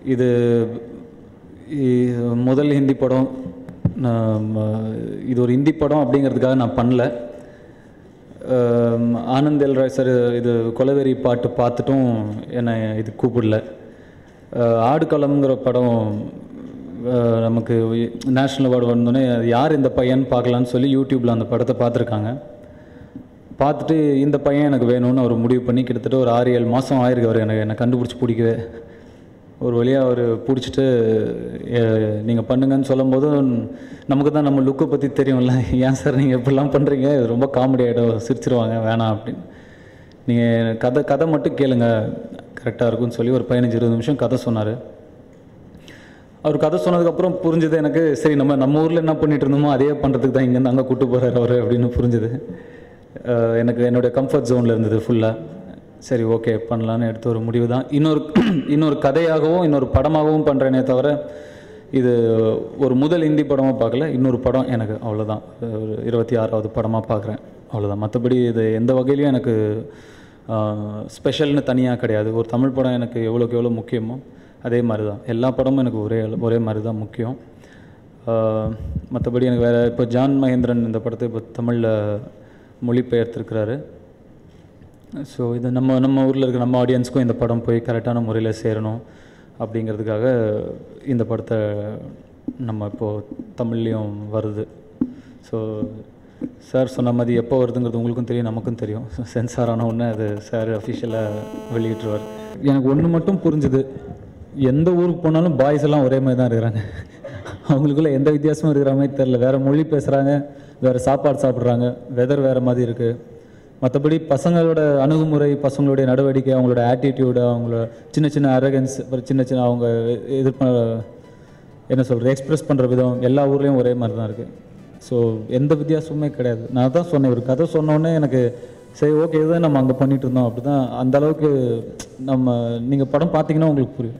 இது இ- முதல் ஹிந்தி படம் நான் ம- இது ஒரு ஹிந்தி படம் அப்படிங்கிறதுக்காக நான் பண்ணல ஆம், ஆனந்த் எல் ராய் சார் இது கொலவெறி பாட்டு பார்த்துட்டும் என்னை இது கூப்பிடல அஹ், ஆடுகளம்ங்கிற படம் அஹ், நமக்கு நேஷ்னல் அவார்டு வந்தோடனே அது யார் இந்த பையன் பார்க்கலான்னு சொல்லி யூடியூப்பில் அந்த படத்தை பார்த்துருக்காங்க பார்த்துட்டு இந்த பையன் எனக்கு வேணும்னு அவர் முடிவு பண்ணி கிட்டத்தட்ட ஒரு ஆறு ஏழு மாதம் ஆயிருக்கு அவர் எனக்கு என்னை கண்டுபிடிச்சி பிடிக்கவே ஒரு வழியாக அவர் பிடிச்சிட்டு நீங்கள் பண்ணுங்கன்னு சொல்லும்போது நமக்கு தான் நம்ம லுக்கை பற்றி தெரியும்ல ஏன் சார் நீங்கள் இப்படிலாம் பண்ணுறீங்க இது ரொம்ப காமெடி ஆகிடும் சிரிச்சிருவாங்க வேணாம் அப்படின்னு நீங்கள் கதை கதை மட்டும் கேளுங்க கரெக்டாக இருக்கும்னு சொல்லி ஒரு பதினஞ்சு இருபது நிமிஷம் கதை சொன்னார் அவர் கதை சொன்னதுக்கப்புறம் புரிஞ்சது எனக்கு சரி நம்ம நம்ம ஊரில் என்ன பண்ணிட்டு இருந்தோமோ அதே பண்ணுறதுக்கு தான் இங்கேருந்து அங்கே கூட்டு போகிறார் அவர் அப்படின்னு புரிஞ்சுது அஹ் எனக்கு என்னுடைய கம்ஃபர்ட் ஜோனில் இருந்தது ஃபுல்லாக சரி ஓகே பண்ணலான்னு எடுத்த ஒரு முடிவு தான் இன்னொரு இன்னொரு கதையாகவும் இன்னொரு படமாகவும் பண்ணுறேனே தவிர இது ஒரு முதல் ஹிந்தி படமாக பார்க்கல இன்னொரு படம் எனக்கு அவ்வளோதான் ஒரு இருபத்தி ஆறாவது படமாக பார்க்குறேன் அவ்வளோதான் மற்றபடி இது எந்த வகையிலையும் எனக்கு ஸ்பெஷல்னு தனியாக கிடையாது ஒரு தமிழ் படம் எனக்கு எவ்வளோக்கு எவ்வளோ முக்கியமோ அதே மாதிரி தான் எல்லா படமும் எனக்கு ஒரே அள- ஒரே மாதிரி தான் முக்கியம் மற்றபடி எனக்கு வேறு இப்போ ஜான் மகேந்திரன் இந்த படத்தை இப்போ தமிழில் மொழிபெயர்த்திருக்கிறாரு ஸோ இது நம்ம நம்ம ஊரில் இருக்க நம்ம ஆடியன்ஸ்க்கும் இந்த படம் போய் கரெக்டான முறையில் சேரணும் அப்படிங்கிறதுக்காக இந்த படத்தை நம்ம இப்போது தமிழ்லேயும் வருது ஸோ சார் சொன்ன மாதிரி எப்போ வருதுங்கிறது உங்களுக்கும் தெரியும் நமக்கும் தெரியும் சென்சார் ஆன உடனே அது சார் அஃபிஷியலாக வெளியிட்டுருவார் எனக்கு ஒன்று மட்டும் புரிஞ்சுது எந்த ஊருக்கு போனாலும் பாய்ஸ் எல்லாம் ஒரே மாதிரி தான் இருக்கிறாங்க அவங்களுக்குள்ள எந்த வித்தியாசமும் இருக்கிற மாதிரி தெரில வேறு மொழி பேசுகிறாங்க வேறு சாப்பாடு சாப்பிட்றாங்க வெதர் வேறு மாதிரி இருக்குது மற்றபடி பசங்களோட அணுகுமுறை பசங்களுடைய நடவடிக்கை அவங்களோட ஆட்டிடியூடு அவங்களோட சின்ன சின்ன அரகன்ஸ் அப்புறம் சின்ன சின்ன அவங்க எதிர்ப்ப என்ன சொல்கிறது எக்ஸ்பிரஸ் பண்ணுற விதம் எல்லா ஊர்லேயும் ஒரே மாதிரி தான் இருக்குது ஸோ எந்த வித்தியாசமுமே கிடையாது நான் தான் சொன்னேன் ஒரு கதை சொன்னோன்னே எனக்கு சரி ஓகே இதுதான் நம்ம அங்கே பண்ணிட்டு இருந்தோம் அப்படி தான் அந்த அளவுக்கு நம்ம நீங்கள் படம் பார்த்தீங்கன்னா உங்களுக்கு புரியும்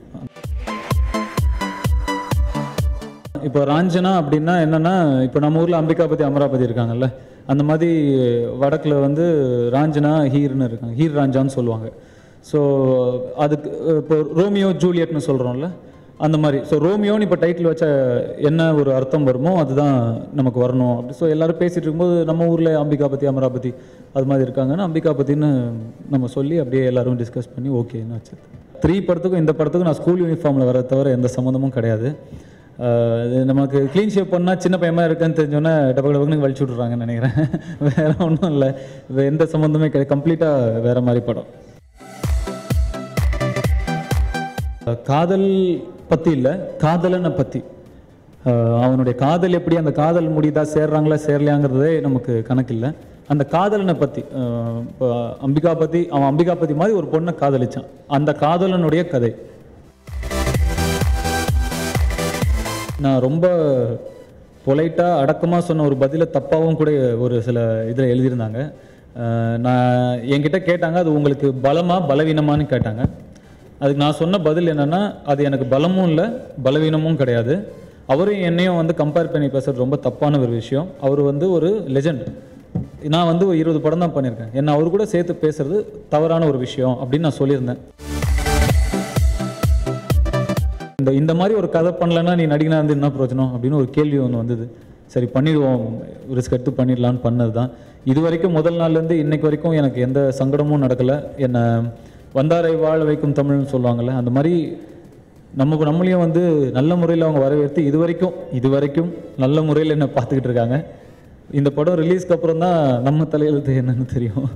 இப்போ ராஞ்சனா அப்படின்னா என்னன்னா இப்போ நம்ம ஊரில் அம்பிகாபதி அமராபதி இருக்காங்கல்ல அந்த மாதிரி வடக்கில் வந்து ராஞ்சனா ஹீர்னு இருக்காங்க ஹீர் ராஞ்சான்னு சொல்லுவாங்க ஸோ அதுக்கு இப்போ ரோமியோ ஜூலியட்னு சொல்கிறோம்ல அந்த மாதிரி ஸோ ரோமியோன்னு இப்போ டைட்டில் வச்ச என்ன ஒரு அர்த்தம் வருமோ அதுதான் நமக்கு வரணும் அப்படி ஸோ எல்லாரும் பேசிகிட்டு இருக்கும்போது நம்ம ஊரில் அம்பிகாபதி அமராபதி அது மாதிரி இருக்காங்கன்னா அம்பிகாபதின்னு நம்ம சொல்லி அப்படியே எல்லாரும் டிஸ்கஸ் பண்ணி ஓகேன்னு வச்சது த்ரீ படத்துக்கும் இந்த படத்துக்கும் நான் ஸ்கூல் யூனிஃபார்மில் வர தவிர எந்த சம்மந்தமும் கிடையாது ஆஹ் இது நமக்கு க்ளீன் ஷேப் பண்ணால் சின்ன பையமா இருக்குன்னு தெரிஞ்சோன்னே டபக்கு டபக்குன்னு வலிச்சு விட்றாங்கன்னு நினைக்கிறேன் வேற ஒன்றும் இல்லை எந்த சம்மந்தமே கிடையாது கம்ப்ளீட்டாக வேற மாதிரி படம் காதல் பற்றி இல்லை காதலனை பற்றி அவனுடைய காதல் எப்படி அந்த காதல் முடியுதா சேர்றாங்களா சேரலையாங்கிறதே நமக்கு கணக்கில்லை அந்த காதலனை பற்றி இப்போ அம்பிகாபதி அவன் அம்பிகாபதி மாதிரி ஒரு பொண்ணை காதலிச்சான் அந்த காதலனுடைய கதை நான் ரொம்ப பொலைட்டாக அடக்கமாக சொன்ன ஒரு பதிலை தப்பாகவும் கூட ஒரு சில இதில் எழுதியிருந்தாங்க அஹ் நான் என்கிட்ட கேட்டாங்க அது உங்களுக்கு பலமா பலவீனமான்னு கேட்டாங்க அதுக்கு நான் சொன்ன பதில் என்னன்னா அது எனக்கு பலமும் இல்லை பலவீனமும் கிடையாது அவரும் என்னையும் வந்து கம்பேர் பண்ணி பேசுறது ரொம்ப தப்பான ஒரு விஷயம் அவர் வந்து ஒரு லெஜெண்ட் நான் வந்து ஒரு இருபது படம் தான் பண்ணியிருக்கேன் என்ன அவர் கூட சேர்த்து பேசுறது தவறான ஒரு விஷயம் அப்படின்னு நான் சொல்லியிருந்தேன் இந்த இந்த மாதிரி ஒரு கதை பண்ணலன்னா நீ நடிகனா இருந்து என்ன பிரயோஜனம் அப்படின்னு ஒரு கேள்வி ஒன்று வந்தது சரி பண்ணிடுவோம் ரிஸ்க் எடுத்து பண்ணிடலான்னு பண்ணது தான் இது வரைக்கும் முதல் நாள்லேருந்து இன்னைக்கு வரைக்கும் எனக்கு எந்த சங்கடமும் நடக்கலை என்னை வந்தாரை வாழ வைக்கும் தமிழ்னு சொல்லுவாங்கள்ல அந்த மாதிரி நம்ம நம்மளையும் வந்து நல்ல முறையில் அவங்க வரவேற்று இது வரைக்கும் இது வரைக்கும் நல்ல முறையில் என்ன பார்த்துக்கிட்டு இருக்காங்க இந்த படம் ரிலீஸ்க்கு அப்புறம் தான் நம்ம தலையெழுத்து என்னன்னு தெரியும்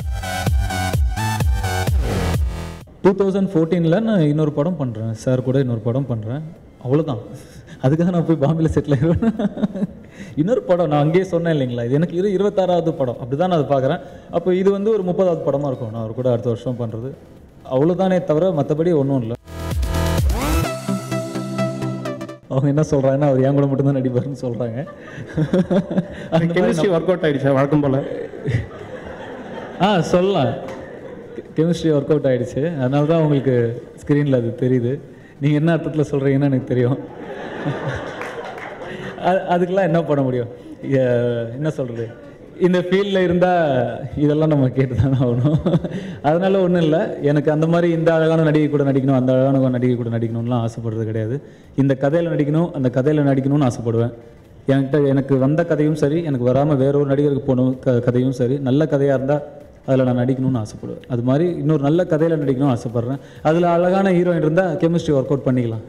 டூ தௌசண்ட் ஃபோர்டீனில் நான் இன்னொரு படம் பண்ணுறேன் சார் கூட இன்னொரு படம் பண்ணுறேன் அவ்வளோதான் அதுக்காக நான் போய் பாம்பேல செட்டில் ஆயிடுவேன் இன்னொரு படம் நான் அங்கேயே சொன்னேன் இல்லைங்களா இது எனக்கு இது இருபத்தாறாவது படம் அப்படி தான் நான் அதை பார்க்குறேன் அப்போ இது வந்து ஒரு முப்பதாவது படமாக இருக்கும் நான் அவர் கூட அடுத்த வருஷம் பண்ணுறது அவ்வளோதானே தவிர மற்றபடி ஒன்றும் இல்லை அவங்க என்ன சொல்கிறாங்கன்னா அவர் என் கூட மட்டும்தான் நடிப்பாருன்னு சொல்கிறாங்க கெமிஸ்ட்ரி ஒர்க் அவுட் ஆயிடுச்சு வழக்கம் போல ஆ சொல்லலாம் கெமிஸ்ட்ரி ஒர்க் அவுட் ஆயிடுச்சு அதனால தான் உங்களுக்கு ஸ்க்ரீனில் அது தெரியுது நீங்கள் என்ன அர்த்தத்தில் சொல்கிறீங்கன்னு எனக்கு தெரியும் அது- அதுக்கெல்லாம் என்ன பண்ண முடியும் எ- என்ன சொல்கிறது இந்த ஃபீல்டில் இருந்தால் இதெல்லாம் நம்ம கேட்டு தானே ஆகணும் அதனால ஒன்றும் இல்லை எனக்கு அந்த மாதிரி இந்த அழகான நடிகை கூட நடிக்கணும் அந்த அழகான நடிகை கூட நடிக்கணும்லாம் ஆசைப்படுறது கிடையாது இந்த கதையில் நடிக்கணும் அந்த கதையில் நடிக்கணும்னு ஆசைப்படுவேன் என்கிட்ட எனக்கு வந்த கதையும் சரி எனக்கு வராமல் வேற ஒரு நடிகருக்கு போன க கதையும் சரி நல்ல கதையாக இருந்தால் அதில் நான் நடிக்கணும்னு ஆசைப்படுவேன் அது மாதிரி இன்னொரு நல்ல கதையில் நடிக்கணும்னு ஆசைப்பட்றேன் அதில் அழகான ஹீரோயின் இருந்தால் கெமிஸ்ட்ரி ஒர்க் அவுட் பண்ணிக்கலாம்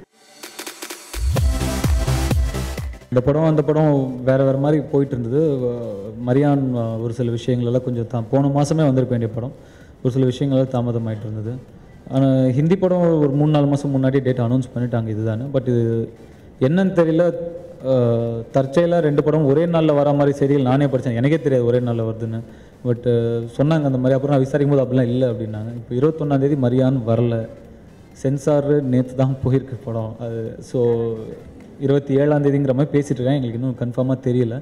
இந்த படம் அந்த படம் வேற வேற மாதிரி போயிட்டு இருந்தது அஹ் மரியான் அஹ், ஒரு சில விஷயங்கள் எல்லாம் கொஞ்சம் தான் போன மாதமே வந்திருக்க வேண்டிய படம் ஒரு சில விஷயங்கள் தாமதமாயிட்டு இருந்தது ஆனால் ஹிந்தி படம் ஒரு மூணு நாலு மாதம் முன்னாடி டேட் அனௌன்ஸ் பண்ணிட்டாங்க இதுதானே பட் இது என்னன்னு தெரியல அஹ், தற்செயலா ரெண்டு படம் ஒரே நாளில் வர மாதிரி செய்திகள் நானே படித்தேன் எனக்கே தெரியாது ஒரே நாளில் வருதுன்னு பட் சொன்னாங்க அந்த மாதிரி அப்புறம் நான் விசாரிக்கும் போது அப்படிலாம் இல்லை அப்படின்னாங்க இப்போ இருபத்தொன்னாந்தேதி மரியான் வரல சென்சார் நேற்று தான் போயிருக்கு படம் அது ஸோ இருபத்தி ஏழாம் தேதிங்கிற மாதிரி பேசிட்டு இருக்கேன் எங்களுக்கு இன்னும் கன்ஃபார்மாக தெரியல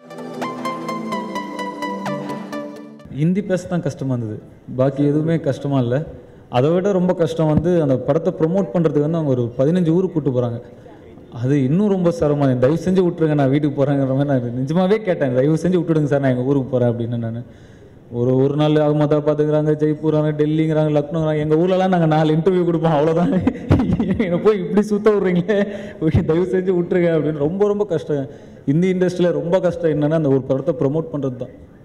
ஹிந்தி பேச தான் கஷ்டமாக இருந்தது பாக்கி எதுவுமே கஷ்டமாக இல்லை அதை விட ரொம்ப கஷ்டம் வந்து அந்த படத்தை ப்ரொமோட் பண்ணுறதுக்கு வந்து அவங்க ஒரு பதினஞ்சு ஊருக்கு கூட்டு போகிறாங்க அது இன்னும் ரொம்ப சிரமம் எனக்கு தயவு செஞ்சு விட்டுருங்க நான் வீட்டுக்கு போகிறேங்கிற மாதிரி நான் நிஜமாவே கேட்டேன் தயவு செஞ்சு விட்டுடுங்க சார் நான் எங்கள் ஊருக்கு போகிறேன் அப்படின்னு நான் ஒரு ஒரு நாள் அகமதாபாத்துங்கிறாங்க ஜெய்ப்பூராங்க டெல்லிங்கிறாங்க லக்னோங்கிறாங்க எங்கள் ஊர்லலாம் நாங்கள் நாலு இன்டர்வியூ கொடுப்போம் அவ்வளோதான் என்னை போய் இப்படி சுத்த விட்றீங்களே ஓகே, தயவு செஞ்சு விட்டுருங்க அப்படின்னு ரொம்ப ரொம்ப கஷ்டம் இந்தி இண்டஸ்ட்ரியில் ரொம்ப கஷ்டம் என்னென்னா அந்த ஒரு படத்தை ப்ரொமோட் பண்ணுறது தான்